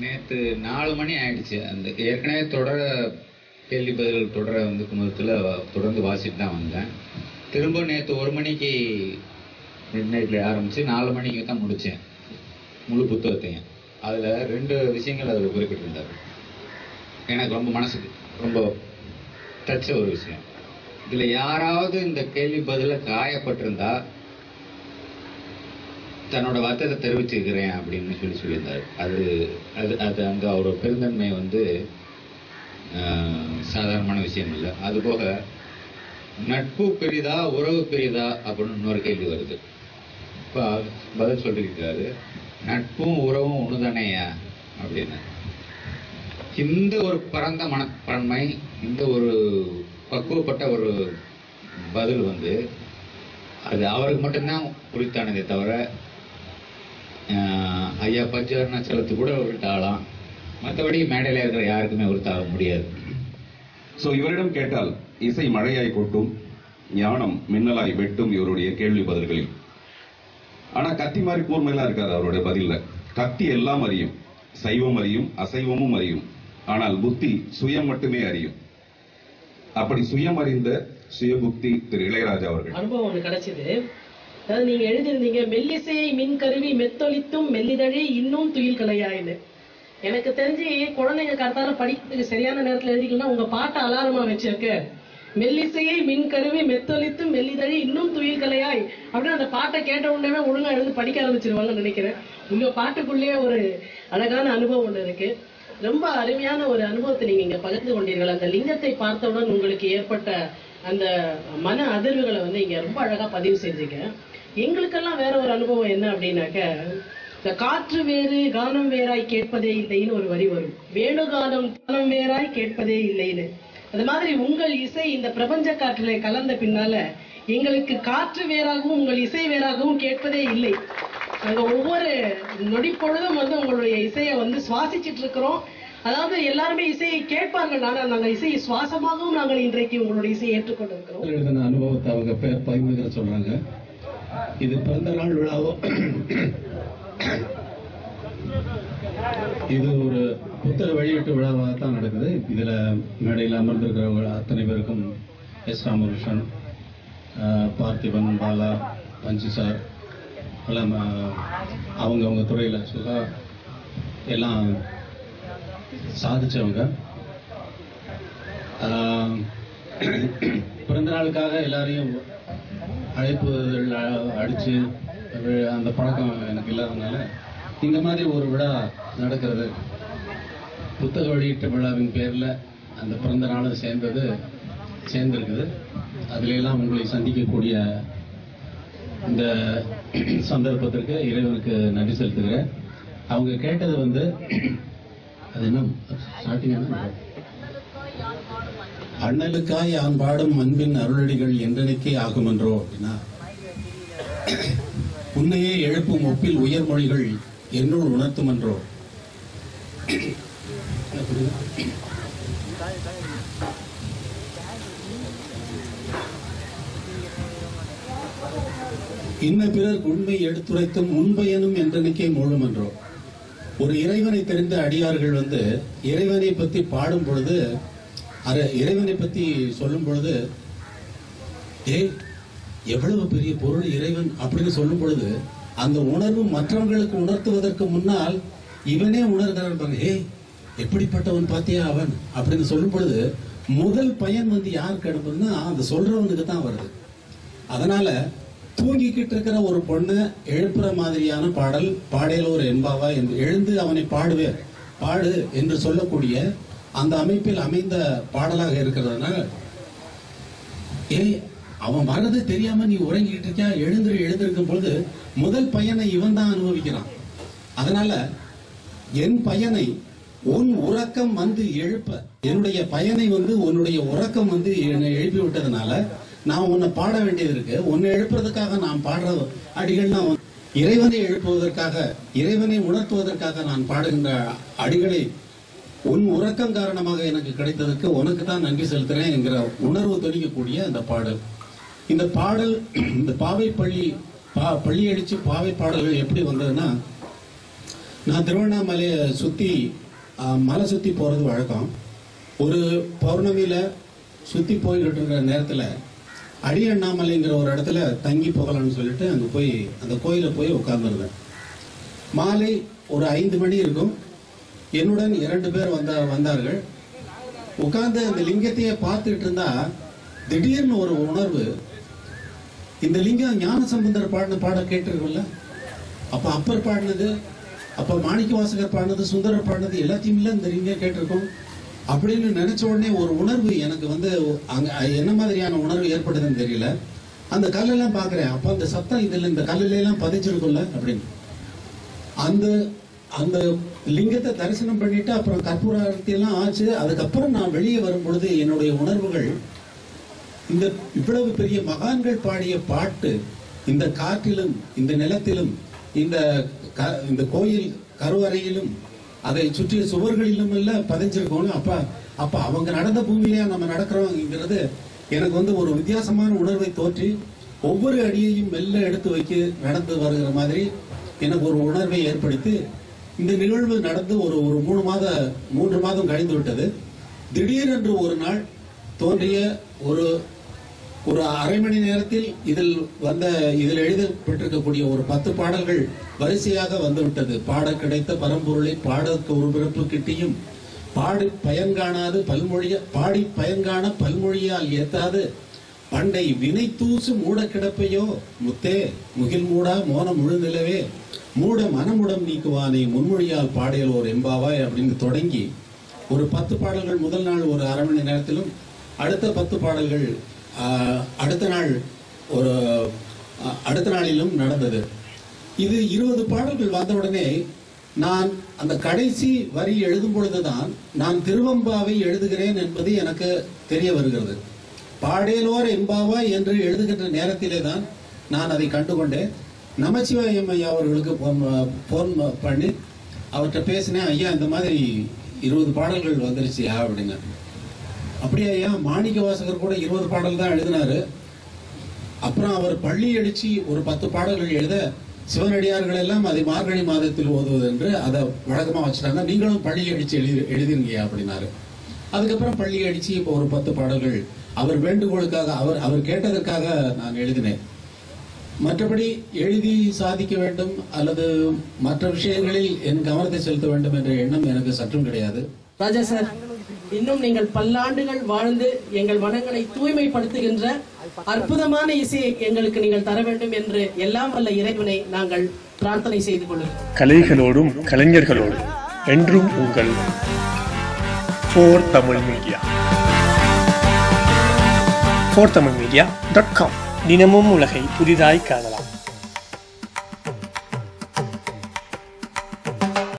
நேற்று நாலு மணி ஆயிடுச்சு அந்த ஏற்கனவே தொடர கேள்வி பதில் தொடர வந்து குமுதத்தில் தொடர்ந்து வாசிட்டு தான் வந்தேன் திரும்ப நேற்று ஒரு மணிக்கு மிட் நைட்டில் ஆரம்பித்து நாலு மணிக்கு தான் முடித்தேன் முழு புத்தகத்தையும் அதில் ரெண்டு விஷயங்கள் அதில் குறிப்பிட்டிருந்தார் எனக்கு ரொம்ப மனசுக்கு ரொம்ப தச்ச ஒரு விஷயம் இதில் யாராவது இந்த கேள்வி பதில காயப்பட்டிருந்தா தன்னோட வருத்தத்தை தெரிவிச்சிருக்கிறேன் அப்படின்னு சொல்லி சொல்லியிருந்தார் அது அது அது அந்த அவரோட பெருந்தன்மை வந்து ஆஹ், சாதாரணமான விஷயம் இல்லை அதுபோக நட்பு பெரிதா உறவு பெரிதா அப்படின்னு இன்னொரு கேள்வி வருது இப்போ பதில் சொல்லியிருக்காரு நட்பும் உறவும் ஒண்ணுதானேயா அப்படின்னு இந்த ஒரு பரந்த மனப்பான்மை இந்த ஒரு பக்குவப்பட்ட ஒரு பதில் வந்து அது அவருக்கு மட்டும்தான் குறித்தானதே தவிர ஆஹ், ஐயா பஞ்சவர்ணாச்சலத்து கூட உருட்டாகலாம் மற்றபடி மேடையில் இருக்கிற யாருக்குமே உருத்தாக முடியாது சோ இவரிடம் கேட்டால் இசை மழையாய் கொட்டும் ஞானம் மின்னலாய் வெட்டும் இவருடைய கேள்வி பதில்களில் ஆனா கத்தி மாதிரி கூர்மையெல்லாம் இருக்காது அவருடைய பதில்ல கத்தி எல்லாம் அறியும் சைவம் அறியும் அசைவமும் அறியும் ஆனால் புத்தி சுயம் மட்டுமே அறியும் அப்படி சுயம் அறிந்த சுயபுக்தி திரு இளையராஜா அவர்கள் அனுபவம் ஒண்ணு கிடைச்சது அதாவது நீங்க எழுதியிருந்தீங்க மெல்லிசையை மின் கருவி மெத்தொலித்தும் மெல்லிதழே இன்னும் துயில் கலையாயின்னு எனக்கு தெரிஞ்சு குழந்தைங்க கருத்தால படிக்கிறதுக்கு சரியான நேரத்துல எழுதிக்கலாம் உங்க பாட்டை அலாரமா வச்சிருக்க மெல்லிசையை மின் கருவி மெத்தொலித்தும் மெல்லிதழி இன்னும் துயில் கலையாய் அப்படின்னு அந்த பாட்டை கேட்ட உடனே ஒழுங்கா எழுந்து படிக்க ஆரம்பிச்சிருவாங்கன்னு நினைக்கிறேன் உங்க பாட்டுக்குள்ளேயே ஒரு அழகான அனுபவம் ஒண்ணு இருக்கு ரொம்ப அருமையான ஒரு அனுபவத்தை நீங்க இங்க பகிர்ந்து கொண்டீர்கள் அந்த லிங்கத்தை பார்த்தவுடன் உங்களுக்கு ஏற்பட்ட அந்த மன அதிர்வுகளை வந்து இங்க ரொம்ப அழகா பதிவு செஞ்சீங்க எங்களுக்கெல்லாம் வேற ஒரு அனுபவம் என்ன அப்படின்னாக்க இந்த காற்று வேறு கானம் வேறாய் கேட்பதே இல்லைன்னு ஒரு வரி வரும் வேணுகானம் கானம் வேறாய் கேட்பதே இல்லைன்னு அது மாதிரி உங்கள் இசை இந்த பிரபஞ்ச காற்றிலே கலந்த பின்னால எங்களுக்கு காற்று வேறாகவும் உங்கள் இசை வேறாகவும் கேட்பதே இல்லை நாங்க ஒவ்வொரு நொடி பொழுதும் வந்து உங்களுடைய இசையை வந்து சுவாசிச்சிட்டு இருக்கிறோம் அதாவது எல்லாருமே இசையை கேட்பார்கள் ஆனால் நாங்கள் இசையை சுவாசமாகவும் நாங்கள் இன்றைக்கு உங்களுடைய இசையை ஏற்றுக்கொண்டிருக்கிறோம் எழுதின அனுபவத்தை அவங்க பேர் பகிர்ந்துக்கிற சொல்றாங்க இது பிறந்த நாள் விழாவோ இது ஒரு புத்தக வெளியீட்டு விழாவாக தான் நடக்குது இதுல மேடையில் அமர்ந்திருக்கிறவங்க அத்தனை பேருக்கும் எஸ் ராமகிருஷ்ணன் ஆஹ், பார்த்திபன் பாலா பஞ்சு சார் எல்லாம் ஆஹ், அவங்க அவங்க துறையில் ஆக்சுவலாக எல்லாம் சாதிச்சவங்க ஆஹ், பிறந்த நாளுக்காக எல்லாரையும் அழைப்புகள் அ- அடிச்சு வி- அந்த பழக்கம் எனக்கு இல்லாதனால இந்த மாதிரி ஒரு விழா நடக்கிறது புத்தக வெளியீட்டு விழாவின் பேர்ல அந்த பிறந்த நாளும் சேர்ந்தது சேர்ந்திருக்குது அதுல எல்லாம் உங்களை சந்திக்கக்கூடிய இந்த சந்தர்ப்பத்திற்கு இறைவனுக்கு நன்றி செலுத்துகிறேன் அவங்க கேட்டது வந்து அது என்ன ஸ்டார்டிங் என்ன அண்ணலுக்காய் யான் பாடும் அன்பின் அருளடிகள் என்றனைக்கே ஆகுமென்றோ அப்படின்னா உன்னையே எழுப்பும் ஒப்பில் உயர்மொழிகள் என்னுள் உணர்த்துமென்றோ என்ன புரியுதா? இன்ன பிறர் உண்மை எடுத்துரைத்தும் உண்மையனும் என்றனைக்கே மூழுமென்றோ ஒரு இறைவனை தெரிந்த அடியார்கள் வந்து இறைவனை பத்தி பாடும் பொழுது அர இறைவனை பத்தி சொல்லும் பொழுது ஏய் எவ்வளவு பெரிய பொருள் இறைவன் அப்படின்னு சொல்லும் பொழுது அந்த உணர்வு மற்றவங்களுக்கு உணர்த்துவதற்கு முன்னால் இவனே உணர்கிறான் பாருங்க ஏய் எப்படிப்பட்டவன் பாத்தியா அவன் அப்படின்னு சொல்லும் பொழுது முதல் பயன் வந்து யாருக்கு அனுப்புதுன்னா அந்த சொல்றவனுக்கு தான் வருது அதனால தூங்கிக்கிட்டு இருக்கிற ஒரு பொண்ணு எழுப்புற மாதிரியான பாடல் பாடையில ஒரு என்பாவா என்று எழுந்து அவனை பாடுவேர் பாடு என்று சொல்லக்கூடிய அந்த அமைப்பில் அமைந்த பாடலாக இருக்கிறதுனால ஏய் அவன் வர்றது தெரியாம நீ உறங்கிட்டு இருக்கியா எழுந்திரு எழுந்திருக்கும் பொழுது முதல் பையனை இவன் தான் அனுபவிக்கிறான் அதனால என் பையனை உன் உறக்கம் வந்து எழுப்ப என்னுடைய பயனை வந்து உன்னுடைய உறக்கம் வந்து என்னை எழுப்பி விட்டதுனால நான் உன்னை பாட வேண்டியது இருக்கு உன்னை எழுப்புறதுக்காக நான் பாடுற அடிகள் நான் வந்து இறைவனை எழுப்புவதற்காக இறைவனை உணர்த்துவதற்காக நான் பாடுகின்ற அடிகளை உன் உறக்கம் காரணமாக எனக்கு கிடைத்ததற்கு உனக்கு தான் நன்றி செலுத்துறேன் என்கிற உணர்வு தொனிக்கக்கூடிய அந்த பாடல் இந்த பாடல் இந்த பாவை பள்ளி பா பள்ளி அடிச்சு பாவை பாடல்கள் எப்படி வந்ததுன்னா நான் திருவண்ணாமலையை சுற்றி மலை சுற்றி போகிறது வழக்கம் ஒரு பௌர்ணமியில் சுற்றி போய்கிட்டு இருக்கிற நேரத்தில் அடி அண்ணாமலைங்கிற ஒரு இடத்துல தங்கி போகலாம்னு சொல்லிட்டு அங்கே போய் அந்த கோயிலில் போய் உட்கார்ந்துருந்தேன் மாலை ஒரு ஐந்து மணி இருக்கும் என்னுடன் இரண்டு பேர் வந்த வந்தார்கள் உட்கார்ந்து அந்த லிங்கத்தையே பார்த்துட்டு இருந்தா திடீர்னு ஒரு உணர்வு இந்த லிங்கம் ஞான சம்பந்தர் பாடின பாட கேட்டிருக்கும்ல அப்ப அப்பர் பாடினது அப்ப மாணிக்க வாசகர் பாடினது சுந்தரர் பாடினது எல்லாத்தையும் இல்ல இந்த லிங்கம் கேட்டிருக்கோம் அப்படின்னு நினைச்ச உடனே ஒரு உணர்வு எனக்கு வந்து அங்க என்ன மாதிரியான உணர்வு ஏற்படுதுன்னு தெரியல அந்த கல்லெல்லாம் பாக்குறேன் அப்ப அந்த சத்தம் இதுல இந்த கல்லுல எல்லாம் பதிச்சிருக்கும்ல அப்படின்னு அந்த அந்த லிங்கத்தை தரிசனம் பண்ணிட்டு அப்புறம் கற்பூர ஆரத்தி எல்லாம் ஆச்சு அதுக்கப்புறம் நான் வெளியே வரும் பொழுது என்னுடைய உணர்வுகள் இந்த இவ்வளவு பெரிய மகான்கள் பாடிய பாட்டு இந்த காற்றிலும் இந்த நிலத்திலும் இந்த க- இந்த கோயில் கருவறையிலும் அதை சுற்றிய சுவர்களிலும் எல்லாம் பதிஞ்சிருக்கோம் அப்ப அப்ப அவங்க நடந்த பூமியிலேயே நம்ம நடக்கிறோங்கிறது எனக்கு வந்து ஒரு வித்தியாசமான உணர்வை தோற்றி ஒவ்வொரு அடியையும் மெல்ல எடுத்து வைக்க நடந்து வருகிற மாதிரி எனக்கு ஒரு உணர்வை ஏற்படுத்தி இந்த நிகழ்வு நடந்து ஒரு ஒரு மூணு மாத மூன்று மாதம் கழிந்து விட்டது திடீரென்று ஒரு நாள் தோன்றிய ஒரு ஒரு அரை மணி நேரத்தில் இதில் வந்த இதில் எழுதப்பட்டிருக்கக்கூடிய ஒரு பத்து பாடல்கள் வரிசையாக வந்துவிட்டது பாட கிடைத்த பரம்பொருளை பாடற்கு ஒரு பிறப்பு கிட்டியும் பாடி பயன் காணாது பல்மொழிய பாடி பயன் காண பல்மொழியால் ஏத்தாது பண்டை வினை தூசு மூட கிடப்பையோ முத்தே முகில் மூடா மோன முழு நிலவே மூட மனமுடம் நீக்குவானே முன்மொழியால் பாடியல் ஒரு எம்பாவாய் அப்படின்னு தொடங்கி ஒரு பத்து பாடல்கள் முதல் நாள் ஒரு அரை மணி நேரத்திலும் அடுத்த பத்து பாடல்கள் ஆஹ், அடுத்த நாள் ஒரு அஹ், அடுத்த நாளிலும் நடந்தது இது இருபது பாடல்கள் வந்தவுடனே நான் அந்த கடைசி வரி எழுதும் பொழுதுதான் நான் திருவம்பாவை எழுதுகிறேன் என்பது எனக்கு தெரிய வருகிறது பாடேலோர் எம்பாவா என்று எழுதுகின்ற நேரத்திலே தான் நான் அதை கண்டுகொண்டேன் நமச்சிவாயம் ஐயா அவர்களுக்கு ஃபோன் பண்ணி அவர்கிட்ட பேசினேன் ஐயா இந்த மாதிரி இருபது பாடல்கள் வந்துருச்சியா அப்படின்னு அப்படியே ஐயா மாணிக்க வாசகர் கூட இருபது பாடல் தான் எழுதினாரு அப்புறம் அவர் பள்ளி அடிச்சு ஒரு பத்து பாடல்கள் எழுத சிவனடியார்கள் எல்லாம் அதை மார்கழி மாதத்தில் ஓதுவது என்று அதை வழக்கமா வச்சுட்டாங்க நீங்களும் பள்ளி அடிச்சு எழுதி எழுதிருங்க அப்படின்னாரு அதுக்கப்புறம் பள்ளி அடிச்சு இப்போ ஒரு பத்து பாடல்கள் அவர் வேண்டுகோளுக்காக அவர் அவர் கேட்டதற்காக நான் எழுதினேன் மற்றபடி எழுதி சாதிக்க வேண்டும் அல்லது மற்ற விஷயங்களில் என் கவனத்தை செலுத்த வேண்டும் என்ற எண்ணம் எனக்கு சற்றும் கிடையாது ராஜா சார் இன்னும் நீங்கள் பல்லாண்டுகள் வாழ்ந்து எங்கள் மனங்களை தூய்மைப்படுத்துகின்ற அற்புதமான இசையை எங்களுக்கு நீங்கள் தர வேண்டும் என்று எல்லாம் வல்ல இறைவனை நாங்கள் பிரார்த்தனை செய்து கொள்கிறோம் கலைகளோடும் கலைஞர்களோடும் என்றும் உங்கள் four Tamil media four Tamil media dot com தினமும் உலகை புதிதாய் காணலாம்